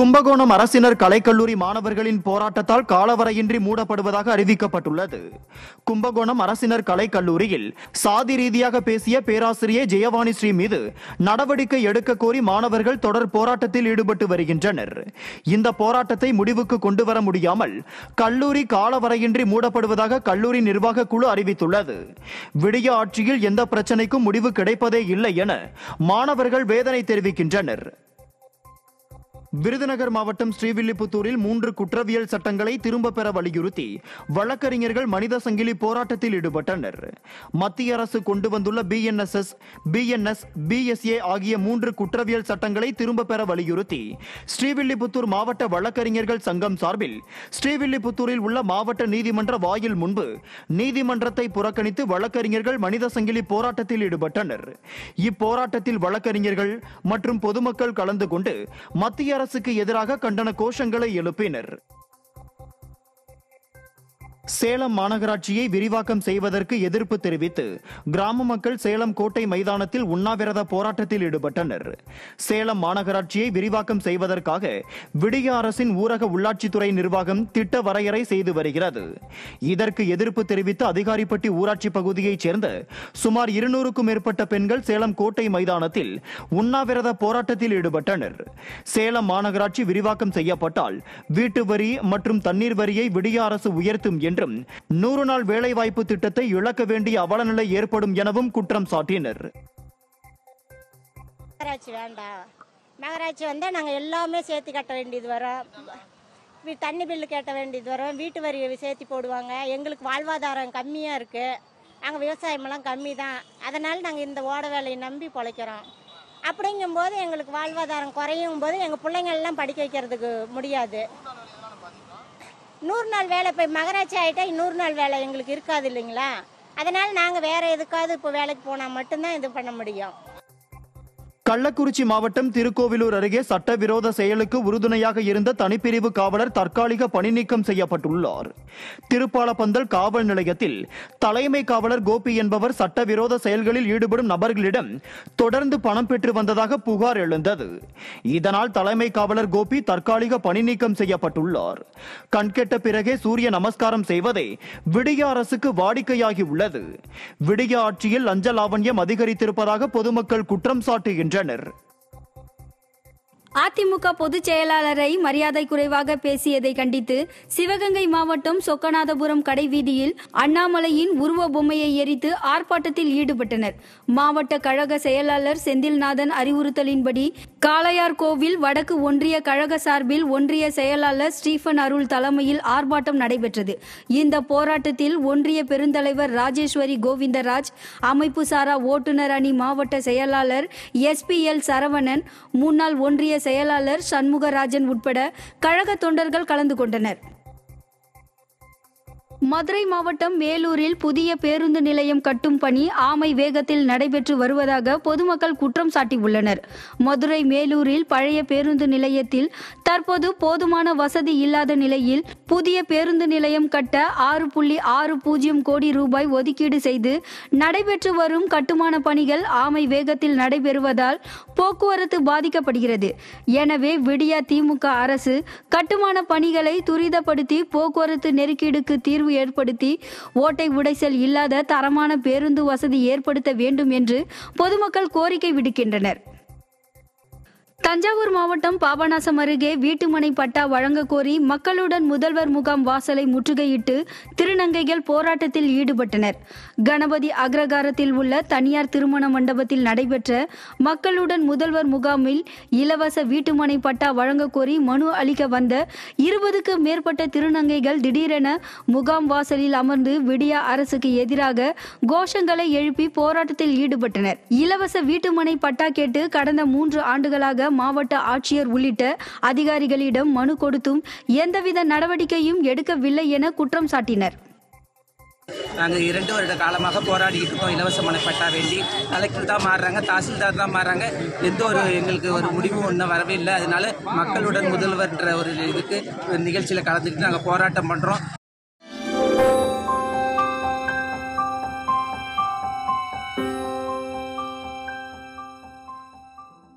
கும்பகோணம் அரசினர் கலைக்கல்லூரி மாணவர்களின் போராட்டத்தால் காலவரையின்றி மூடப்படுவதாக அறிவிக்கப்பட்டுள்ளது கும்பகோணம் அரசினர் கலைக்கல்லூரியில் சாதி ரீதியாக பேசிய பேராசிரியை ஜெயவாணி ஸ்ரீ மீது நடவடிக்கை எடுக்க கோரி மாணவர்கள் தொடர் போராட்டத்தில் ஈடுபட்டு வருகின்றனர் இந்த போராட்டத்தை முடிவுக்கு கொண்டு வர முடியாமல் கல்லூரி காலவரையின்றி மூடப்படுவதாக கல்லூரி நிர்வாக குழு அறிவித்துள்ளது விடிய ஆட்சியில் எந்த பிரச்சனைக்கும் முடிவு கிடைப்பதே இல்லை என மாணவர்கள் வேதனை தெரிவிக்கின்றனர் விருதுநகர் மாவட்டம் ஸ்ரீவில்லிபுத்தூரில் மூன்று குற்றவியல் சட்டங்களை திரும்ப பெற வலியுறுத்தி வழக்கறிஞர்கள் மனித சங்கிலி போராட்டத்தில் ஈடுபட்டனர் மத்திய அரசு கொண்டு வந்துள்ள பிஎன்எஸ்எஸ் பிஎன்எஸ் பிஎஸ்ஏ ஆகிய மூன்று குற்றவியல் சட்டங்களை திரும்ப பெற வலியுறுத்தி ஸ்ரீவில்லிபுத்தூர் மாவட்ட வழக்கறிஞர்கள் சங்கம் சார்பில் ஸ்ரீவில்லிபுத்தூரில் உள்ள மாவட்ட நீதிமன்ற வாயில் முன்பு நீதிமன்றத்தை புறக்கணித்து வழக்கறிஞர்கள் மனித சங்கிலி போராட்டத்தில் ஈடுபட்டனர் இப்போராட்டத்தில் வழக்கறிஞர்கள் மற்றும் பொதுமக்கள் கலந்து கொண்டு மத்திய அரசுக்கு எதிராக கண்டன கோஷங்களை எழுப்பினர் சேலம் மாநகராட்சியை விரிவாக்கம் செய்வதற்கு எதிர்ப்பு தெரிவித்து கிராம மக்கள் சேலம் கோட்டை மைதானத்தில் உண்ணாவிரத போராட்டத்தில் ஈடுபட்டனர் சேலம் மாநகராட்சியை விரிவாக்கம் செய்வதற்காக விடிய அரசின் ஊரக உள்ளாட்சித்துறை நிர்வாகம் திட்ட வரையறை செய்து வருகிறது இதற்கு எதிர்ப்பு தெரிவித்து அதிகாரிப்பட்டி ஊராட்சி பகுதியைச் சேர்ந்த சுமார் இருநூறுக்கும் மேற்பட்ட பெண்கள் சேலம் கோட்டை மைதானத்தில் உண்ணாவிரத போராட்டத்தில் ஈடுபட்டனர் சேலம் மாநகராட்சி விரிவாக்கம் செய்யப்பட்டால் வீட்டு வரி மற்றும் தண்ணீர் வரியை விடிய அரசு உயர்த்தும் என்றும் நூறு நாள் வேலைவாய்ப்பு திட்டத்தை இழக்க வேண்டிய அவலநிலை ஏற்படும் எனவும் குற்றம் சாட்டினர் நகராட்சி வேண்டாம் நகராட்சி வந்தால் நாங்கள் எல்லாமே சேர்த்து கட்ட வேண்டியது வரும் வீ- தண்ணி பில்லு கட்ட வேண்டியது வரும் வீட்டு வரி சேர்த்து போடுவாங்க எங்களுக்கு வாழ்வாதாரம் கம்மியாக இருக்குது நாங்கள் விவசாயமெல்லாம் கம்மி தான் அதனால் நாங்கள் இந்த ஓட வேலையை நம்பி பிழைக்கிறோம் அப்படிங்கும்போது எங்களுக்கு வாழ்வாதாரம் குறையும் போது எங்கள் பிள்ளைங்க எல்லாம் படிக்க வைக்கிறதுக்கு முடியாது நூறு நாள் வேலை இப்போ மகராட்சி ஆகிட்டா நூறு நாள் வேலை எங்களுக்கு இருக்காது இல்லைங்களா அதனால் நாங்கள் வேறு எதுக்காவது இப்போ வேலைக்கு போனால் மட்டும்தான் இது பண்ண முடியும் கள்ளக்குறிச்சி மாவட்டம் திருக்கோவிலூர் அருகே சட்டவிரோத செயலுக்கு உறுதுணையாக இருந்த தனிப்பிரிவு காவலர் தற்காலிக பணிநீக்கம் செய்யப்பட்டுள்ளார் திருப்பாலப்பந்தல் காவல் நிலையத்தில் தலைமை காவலர் கோபி என்பவர் சட்டவிரோத செயல்களில் ஈடுபடும் நபர்களிடம் தொடர்ந்து பணம் பெற்று வந்ததாக புகார் எழுந்தது இதனால் தலைமை காவலர் கோபி தற்காலிக பணிநீக்கம் செய்யப்பட்டுள்ளார் கண்கெட்ட பிறகே சூரிய நமஸ்காரம் செய்வதே விடிய அரசுக்கு வாடிக்கையாகி உள்ளது விடிய ஆட்சியில் லஞ்ச லாவண்யம் அதிகரித்திருப்பதாக பொதுமக்கள் குற்றம் சாட்டுகின்றனர் அதிமுக பொதுச் செயலாளரை மரியாதை குறைவாக பேசியதை கண்டித்து சிவகங்கை மாவட்டம் சொக்கநாதபுரம் கடைவீதியில் அண்ணாமலையின் உருவ பொம்மையை எரித்து ஆர்ப்பாட்டத்தில் ஈடுபட்டனர் மாவட்ட கழக செயலாளர் செந்தில்நாதன் அறிவுறுத்தலின்படி காளையார் கோவில் வடக்கு ஒன்றிய கழக சார்பில் ஒன்றிய செயலாளர் ஸ்டீபன் அருள் தலைமையில் ஆர்ப்பாட்டம் நடைபெற்றது இந்த போராட்டத்தில் ஒன்றிய பெருந்தலைவர் ராஜேஸ்வரி கோவிந்தராஜ் அமைப்பு சாரா ஓட்டுநர் அணி மாவட்ட செயலாளர் எஸ்பிஎல் சரவணன் முன்னாள் ஒன்றிய செயலாளர் சண்முகராஜன் உட்பட கழக தொண்டர்கள் கலந்து கொண்டனர் மதுரை மாவட்டம் மேலூரில் புதிய பேருந்து நிலையம் கட்டும் பணி ஆமை வேகத்தில் நடைபெற்று வருவதாக பொதுமக்கள் குற்றம் சாட்டியுள்ளனர் மதுரை மேலூரில் பழைய பேருந்து நிலையத்தில் தற்போது போதுமான வசதி இல்லாத நிலையில் புதிய பேருந்து நிலையம் கட்ட ஆறு புள்ளி ஆறு பூஜ்ஜியம் கோடி ரூபாய் ஒதுக்கீடு செய்து நடைபெற்று வரும் கட்டுமான பணிகள் ஆமை வேகத்தில் நடைபெறுவதால் போக்குவரத்து பாதிக்கப்படுகிறது எனவே விடியா திமுக அரசு கட்டுமான பணிகளை துரிதப்படுத்தி போக்குவரத்து நெருக்கீடுக்கு தீர்வு ஏற்படுத்தி ஓட்டை உடைசல் இல்லாத தரமான பேருந்து வசதி ஏற்படுத்த வேண்டும் என்று பொதுமக்கள் கோரிக்கை விடுக்கின்றனர் தஞ்சாவூர் மாவட்டம் பாபநாசம் அருகே வீட்டுமனை பட்டா வழங்க கோரி மக்களுடன் முதல்வர் முகாம் வாசலை முற்றுகையிட்டு திருநங்கைகள் போராட்டத்தில் ஈடுபட்டனர் கணபதி அக்ரகாரத்தில் உள்ள தனியார் திருமண மண்டபத்தில் நடைபெற்ற மக்களுடன் முதல்வர் முகாமில் இலவச வீட்டுமனை பட்டா வழங்க கோரி மனு அளிக்க வந்த இருபதுக்கு மேற்பட்ட திருநங்கைகள் திடீரென முகாம் வாசலில் அமர்ந்து விடியா அரசுக்கு எதிராக கோஷங்களை எழுப்பி போராட்டத்தில் ஈடுபட்டனர் இலவச வீட்டுமனை பட்டா கேட்டு கடந்த மூன்று ஆண்டுகளாக மாவட்ட ஆட்சியர் உள்ளிட்ட அதிகாரிகளிடம் மனு கொடுத்தும் எந்தவித நடவடிக்கையும் எடுக்கவில்லை என குற்றம் சாட்டினர் நாங்கள் இரண்டு வருட காலமாக போராடிக்கிட்டு இருக்கோம் இலவச மனைப்பட்டா வேண்டி கலெக்டர் தான் மாறுறாங்க தாசில்தார் தான் மாறுறாங்க எந்த ஒரு எங்களுக்கு ஒரு முடிவும் ஒன்றும் வரவே இல்லை அதனால மக்களுடன் முதல்வர்ன்ற ஒரு இதுக்கு நிகழ்ச்சியில் கலந்துக்கிட்டு நாங்கள் போராட்டம் பண்ணுறோம்